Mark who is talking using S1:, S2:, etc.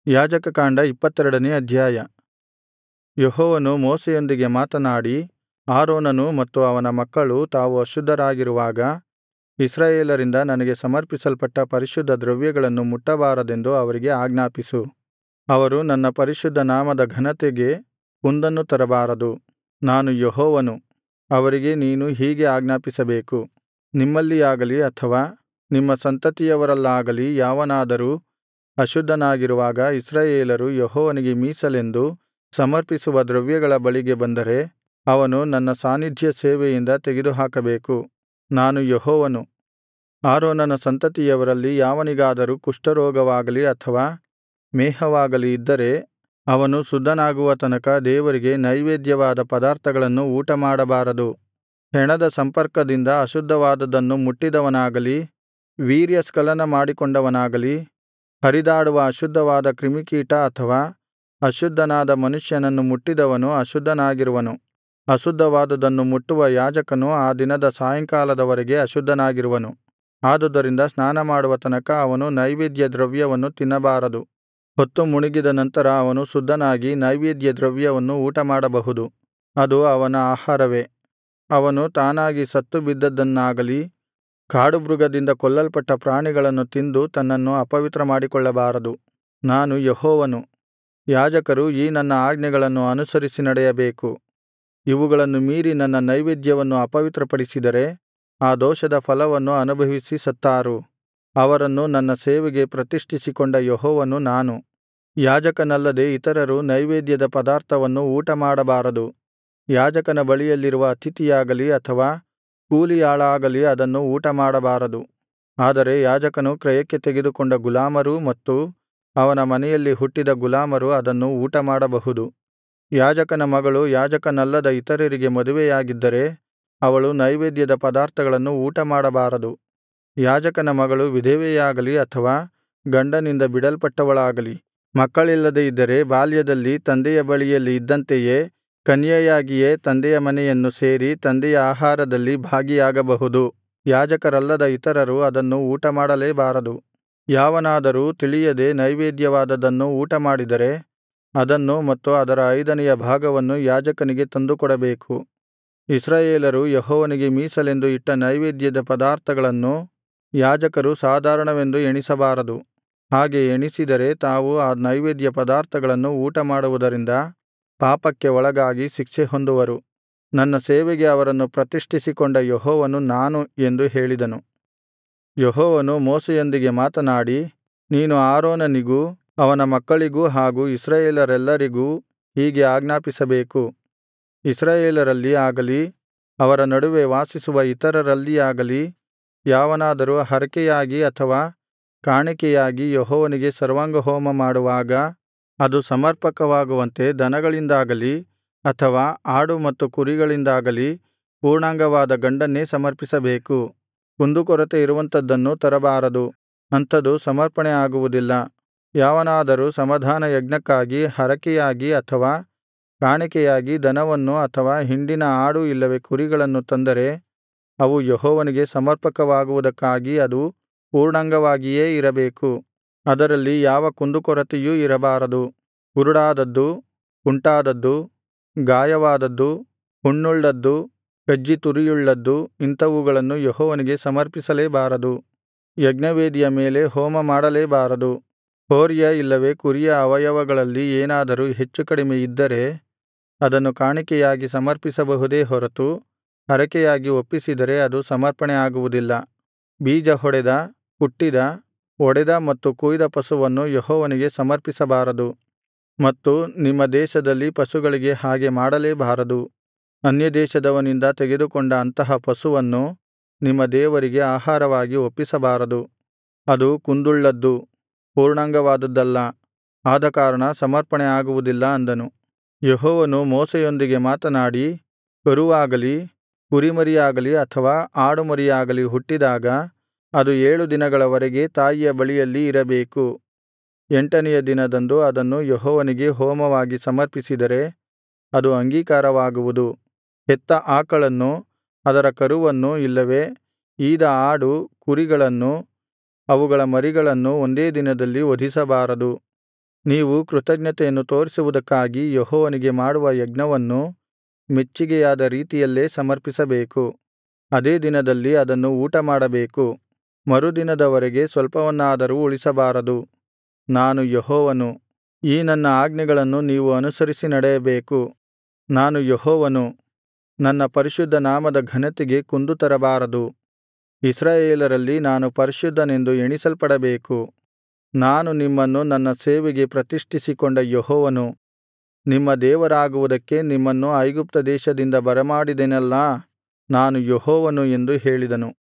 S1: ಯಾಜಕಕಾಂಡ ಇಪ್ಪತ್ತೆರಡನೇ ಅಧ್ಯಾಯ ಯೆಹೋವನು ಮೋಶೆಯೊಂದಿಗೆ ಮಾತನಾಡಿ ಆರೋನನೂ ಮತ್ತು ಅವನ ಮಕ್ಕಳೂ ತಾವು ಅಶುದ್ಧರಾಗಿರುವಾಗ ಇಸ್ರಾಯೇಲರಿಂದ ನನಗೆ ಸಮರ್ಪಿಸಲ್ಪಟ್ಟ ಪರಿಶುದ್ಧ ದ್ರವ್ಯಗಳನ್ನು ಮುಟ್ಟಬಾರದೆಂದು ಅವರಿಗೆ ಆಜ್ಞಾಪಿಸು ಅವರು ನನ್ನ ಪರಿಶುದ್ಧ ನಾಮದ ಘನತೆಗೆ ಕುಂದನ್ನು ತರಬಾರದು ನಾನು ಯೆಹೋವನು ಅವರಿಗೆ ನೀನು ಹೀಗೆ ಆಜ್ಞಾಪಿಸಬೇಕು ನಿಮ್ಮಲ್ಲಿಯಾಗಲಿ ಅಥವಾ ನಿಮ್ಮ ಸಂತತಿಯವರಲ್ಲಾಗಲಿ ಯಾವನಾದರೂ ಅಶುದ್ಧನಾಗಿರುವಾಗ ಇಸ್ರಾಯೇಲರು ಯೆಹೋವನಿಗೆ ಮೀಸಲೆಂದು ಸಮರ್ಪಿಸುವ ದ್ರವ್ಯಗಳ ಬಳಿಗೆ ಬಂದರೆ ಅವನು ನನ್ನ ಸಾನ್ನಿಧ್ಯ ಸೇವೆಯಿಂದ ತೆಗೆದುಹಾಕಬೇಕು ನಾನು ಯೆಹೋವನು ಆರೋನನ ಸಂತತಿಯವರಲ್ಲಿ ಯಾವನಿಗಾದರೂ ಕುಷ್ಠರೋಗವಾಗಲಿ ಅಥವಾ ಮೇಹವಾಗಲಿ ಇದ್ದರೆ ಅವನು ಶುದ್ಧನಾಗುವ ತನಕ ದೇವರಿಗೆ ನೈವೇದ್ಯವಾದ ಪದಾರ್ಥಗಳನ್ನು ಊಟಮಾಡಬಾರದು ಹೆಣದ ಸಂಪರ್ಕದಿಂದ ಅಶುದ್ಧವಾದುದನ್ನು ಮುಟ್ಟಿದವನಾಗಲಿ ವೀರ್ಯಸ್ಖಲನ ಮಾಡಿಕೊಂಡವನಾಗಲಿ ಹರಿದಾಡುವ ಅಶುದ್ಧವಾದ ಕ್ರಿಮಿಕೀಟ ಅಥವಾ ಅಶುದ್ಧನಾದ ಮನುಷ್ಯನನ್ನು ಮುಟ್ಟಿದವನು ಅಶುದ್ಧನಾಗಿರುವನು ಅಶುದ್ಧವಾದುದನ್ನು ಮುಟ್ಟುವ ಯಾಜಕನು ಆ ದಿನದ ಸಾಯಂಕಾಲದವರೆಗೆ ಅಶುದ್ಧನಾಗಿರುವನು ಆದುದರಿಂದ ಸ್ನಾನಮಾಡುವ ತನಕ ಅವನು ನೈವೇದ್ಯ ದ್ರವ್ಯವನ್ನು ತಿನ್ನಬಾರದು ಹೊತ್ತು ಮುಳುಗಿದ ನಂತರ ಅವನು ಶುದ್ಧನಾಗಿ ನೈವೇದ್ಯ ದ್ರವ್ಯವನ್ನು ಊಟಮಾಡಬಹುದು ಅದು ಅವನ ಆಹಾರವೇ ಅವನು ತಾನಾಗಿ ಸತ್ತು ಬಿದ್ದದ್ದನ್ನಾಗಲಿ ಕಾಡುಮೃಗದಿಂದ ಕೊಲ್ಲಲ್ಪಟ್ಟ ಪ್ರಾಣಿಗಳನ್ನು ತಿಂದು ತನ್ನನ್ನು ಅಪವಿತ್ರ ಮಾಡಿಕೊಳ್ಳಬಾರದು ನಾನು ಯೆಹೋವನು ಯಾಜಕರು ಈ ನನ್ನ ಆಜ್ಞೆಗಳನ್ನು ಅನುಸರಿಸಿ ನಡೆಯಬೇಕು ಇವುಗಳನ್ನು ಮೀರಿ ನನ್ನ ನೈವೇದ್ಯವನ್ನು ಅಪವಿತ್ರಪಡಿಸಿದರೆ ಆ ದೋಷದ ಫಲವನ್ನು ಅನುಭವಿಸಿ ಸತ್ತಾರು ಅವರನ್ನು ನನ್ನ ಸೇವೆಗೆ ಪ್ರತಿಷ್ಠಿಸಿಕೊಂಡ ಯೆಹೋವನು ನಾನು ಯಾಜಕನಲ್ಲದೆ ಇತರರು ನೈವೇದ್ಯದ ಪದಾರ್ಥವನ್ನು ಊಟಮಾಡಬಾರದು ಯಾಜಕನ ಬಳಿಯಲ್ಲಿರುವ ಅತಿಥಿಯಾಗಲಿ ಅಥವಾ ಕೂಲಿಯಾಳಾಗಲಿ ಅದನ್ನು ಊಟಮಾಡಬಾರದು ಆದರೆ ಯಾಜಕನು ಕ್ರಯಕ್ಕೆ ತೆಗೆದುಕೊಂಡ ಗುಲಾಮರೂ ಮತ್ತು ಅವನ ಮನೆಯಲ್ಲಿ ಹುಟ್ಟಿದ ಗುಲಾಮರು ಅದನ್ನು ಊಟಮಾಡಬಹುದು ಯಾಜಕನ ಮಗಳು ಯಾಜಕನಲ್ಲದ ಇತರರಿಗೆ ಮದುವೆಯಾಗಿದ್ದರೆ ಅವಳು ನೈವೇದ್ಯದ ಪದಾರ್ಥಗಳನ್ನು ಊಟಮಾಡಬಾರದು ಯಾಜಕನ ಮಗಳು ವಿಧವೆಯಾಗಲಿ ಅಥವಾ ಗಂಡನಿಂದ ಬಿಡಲ್ಪಟ್ಟವಳಾಗಲಿ ಮಕ್ಕಳಿಲ್ಲದೆ ಇದ್ದರೆ ಬಾಲ್ಯದಲ್ಲಿ ತಂದೆಯ ಬಳಿಯಲ್ಲಿ ಇದ್ದಂತೆಯೇ ಕನ್ಯೆಯಾಗಿಯೇ ತಂದೆಯ ಮನೆಯನ್ನು ಸೇರಿ ತಂದೆಯ ಆಹಾರದಲ್ಲಿ ಭಾಗಿಯಾಗಬಹುದು ಯಾಜಕರಲ್ಲದ ಇತರರು ಅದನ್ನು ಊಟಮಾಡಲೇಬಾರದು ಯಾವನಾದರೂ ತಿಳಿಯದೆ ನೈವೇದ್ಯವಾದದ್ದನ್ನು ಊಟಮಾಡಿದರೆ ಅದನ್ನು ಮತ್ತು ಅದರ ಐದನೆಯ ಭಾಗವನ್ನು ಯಾಜಕನಿಗೆ ತಂದುಕೊಡಬೇಕು ಇಸ್ರಾಯೇಲರು ಯೆಹೋವನಿಗೆ ಮೀಸಲೆಂದು ಇಟ್ಟ ನೈವೇದ್ಯದ ಪದಾರ್ಥಗಳನ್ನು ಯಾಜಕರು ಸಾಧಾರಣವೆಂದು ಎಣಿಸಬಾರದು ಹಾಗೆ ಎಣಿಸಿದರೆ ತಾವು ಆ ನೈವೇದ್ಯ ಪದಾರ್ಥಗಳನ್ನು ಊಟಮಾಡುವುದರಿಂದ ಪಾಪಕ್ಕೆ ಒಳಗಾಗಿ ಶಿಕ್ಷೆ ಹೊಂದುವರು ನನ್ನ ಸೇವೆಗೆ ಅವರನ್ನು ಪ್ರತಿಷ್ಠಿಸಿಕೊಂಡ ಯೆಹೋವನು ನಾನು ಎಂದು ಹೇಳಿದನು ಯೆಹೋವನು ಮೋಶೆಯೊಂದಿಗೆ ಮಾತನಾಡಿ ನೀನು ಆರೋನನಿಗೂ ಅವನ ಮಕ್ಕಳಿಗೂ ಹಾಗೂ ಇಸ್ರಾಯೇಲರೆಲ್ಲರಿಗೂ ಹೀಗೆ ಆಜ್ಞಾಪಿಸಬೇಕು ಇಸ್ರಾಯೇಲರಲ್ಲಿ ಆಗಲಿ ಅವರ ನಡುವೆ ವಾಸಿಸುವ ಇತರರಲ್ಲಿಯಾಗಲಿ ಯಾವನಾದರೂ ಹರಕೆಯಾಗಿ ಅಥವಾ ಕಾಣಿಕೆಯಾಗಿ ಯೆಹೋವನಿಗೆ ಸರ್ವಾಂಗಹೋಮ ಮಾಡುವಾಗ ಅದು ಸಮರ್ಪಕವಾಗುವಂತೆ ದನಗಳಿಂದಾಗಲಿ ಅಥವಾ ಆಡು ಮತ್ತು ಕುರಿಗಳಿಂದಾಗಲಿ ಪೂರ್ಣಾಂಗವಾದ ಗಂಡನ್ನೇ ಸಮರ್ಪಿಸಬೇಕು ಕುಂದುಕೊರತೆ ಇರುವಂಥದ್ದನ್ನು ತರಬಾರದು ಅಂಥದು ಸಮರ್ಪಣೆ ಆಗುವುದಿಲ್ಲ ಯಾವನಾದರೂ ಸಮಾಧಾನ ಯಜ್ಞಕ್ಕಾಗಿ ಹರಕೆಯಾಗಿ ಅಥವಾ ಕಾಣಿಕೆಯಾಗಿ ದನವನ್ನು ಅಥವಾ ಹಿಂಡಿನ ಆಡು ಇಲ್ಲವೇ ಕುರಿಗಳನ್ನು ತಂದರೆ ಅವು ಯೆಹೋವನಿಗೆ ಸಮರ್ಪಕವಾಗುವುದಕ್ಕಾಗಿ ಅದು ಪೂರ್ಣಾಂಗವಾಗಿಯೇ ಇರಬೇಕು ಅದರಲ್ಲಿ ಯಾವ ಕುಂದುಕೊರತೆಯೂ ಇರಬಾರದು ಕುರುಡಾದದ್ದು ಕುಂಟಾದದ್ದು ಗಾಯವಾದದ್ದು ಹುಣ್ಣುಳ್ಳದ್ದು ಕಜ್ಜಿ ತುರಿಯುಳ್ಳದ್ದು ಇಂಥವುಗಳನ್ನು ಯೆಹೋವನಿಗೆ ಸಮರ್ಪಿಸಲೇಬಾರದು ಯಜ್ಞವೇದಿಯ ಮೇಲೆ ಹೋಮ ಮಾಡಲೇಬಾರದು ಹೋರಿಯ ಇಲ್ಲವೇ ಕುರಿಯ ಅವಯವಗಳಲ್ಲಿ ಏನಾದರೂ ಹೆಚ್ಚುಕಡಿಮೆ ಇದ್ದರೆ ಅದನ್ನು ಕಾಣಿಕೆಯಾಗಿ ಸಮರ್ಪಿಸಬಹುದೇ ಹೊರತು ಹರಕೆಯಾಗಿ ಒಪ್ಪಿಸಿದರೆ ಅದು ಸಮರ್ಪಣೆ ಆಗುವುದಿಲ್ಲ ಬೀಜ ಹೊಡೆದ ಹುಟ್ಟಿದ ಒಡೆದ ಮತ್ತು ಕೊಯ್ದ ಪಶುವನ್ನು ಯೆಹೋವನಿಗೆ ಸಮರ್ಪಿಸಬಾರದು ಮತ್ತು ನಿಮ್ಮ ದೇಶದಲ್ಲಿ ಪಶುಗಳಿಗೆ ಹಾಗೆ ಮಾಡಲೇಬಾರದು ಅನ್ಯದೇಶದವನಿಂದ ತೆಗೆದುಕೊಂಡ ಅಂತಹ ಪಶುವನ್ನು ನಿಮ್ಮ ದೇವರಿಗೆ ಆಹಾರವಾಗಿ ಒಪ್ಪಿಸಬಾರದು ಅದು ಕುಂದುಳ್ಳದ್ದು ಪೂರ್ಣಾಂಗವಾದುದಲ್ಲ ಆದಕಾರಣ ಸಮರ್ಪಣೆ ಆಗುವುದಿಲ್ಲ ಅಂದನು ಯೆಹೋವನು ಮೋಶೆಯೊಂದಿಗೆ ಮಾತನಾಡಿ ಕರುವಾಗಲಿ ಕುರಿಮರಿಯಾಗಲಿ ಅಥವಾ ಆಡುಮರಿಯಾಗಲಿ ಹುಟ್ಟಿದಾಗ ಅದು ಏಳು ದಿನಗಳವರೆಗೆ ತಾಯಿಯ ಬಳಿಯಲ್ಲಿ ಇರಬೇಕು ಎಂಟನೆಯ ದಿನದಂದು ಅದನ್ನು ಯೆಹೋವನಿಗೆ ಹೋಮವಾಗಿ ಸಮರ್ಪಿಸಿದರೆ ಅದು ಅಂಗೀಕಾರವಾಗುವುದು ಹೆತ್ತ ಆಕಳನ್ನು ಅದರ ಕರುವನ್ನು ಇಲ್ಲವೇ ಈದ ಆಡು ಕುರಿಗಳನ್ನು ಅವುಗಳ ಮರಿಗಳನ್ನು ಒಂದೇ ದಿನದಲ್ಲಿ ವಧಿಸಬಾರದು ನೀವು ಕೃತಜ್ಞತೆಯನ್ನು ತೋರಿಸುವುದಕ್ಕಾಗಿ ಯೆಹೋವನಿಗೆ ಮಾಡುವ ಯಜ್ಞವನ್ನು ಮೆಚ್ಚಿಗೆಯಾದ ರೀತಿಯಲ್ಲೇ ಸಮರ್ಪಿಸಬೇಕು ಅದೇ ದಿನದಲ್ಲಿ ಅದನ್ನು ಊಟಮಾಡಬೇಕು ಮರುದಿನದವರೆಗೆ ಸ್ವಲ್ಪವನ್ನಾದರೂ ಉಳಿಸಬಾರದು ನಾನು ಯೆಹೋವನು ಈ ನನ್ನ ಆಜ್ಞೆಗಳನ್ನು ನೀವು ಅನುಸರಿಸಿ ನಡೆಯಬೇಕು ನಾನು ಯೆಹೋವನು ನನ್ನ ಪರಿಶುದ್ಧ ನಾಮದ ಘನತೆಗೆ ಕುಂದು ತರಬಾರದು ಇಸ್ರಾಯೇಲರಲ್ಲಿ ನಾನು ಪರಿಶುದ್ಧನೆಂದು ಎಣಿಸಲ್ಪಡಬೇಕು ನಾನು ನಿಮ್ಮನ್ನು ನನ್ನ ಸೇವೆಗೆ ಪ್ರತಿಷ್ಠಿಸಿಕೊಂಡ ಯೆಹೋವನು ನಿಮ್ಮ ದೇವರಾಗುವುದಕ್ಕೆ ನಿಮ್ಮನ್ನು ಐಗುಪ್ತ ದೇಶದಿಂದ ಬರಮಾಡಿದೆನಲ್ಲಾ ನಾನು ಯೆಹೋವನು ಎಂದು ಹೇಳಿದನು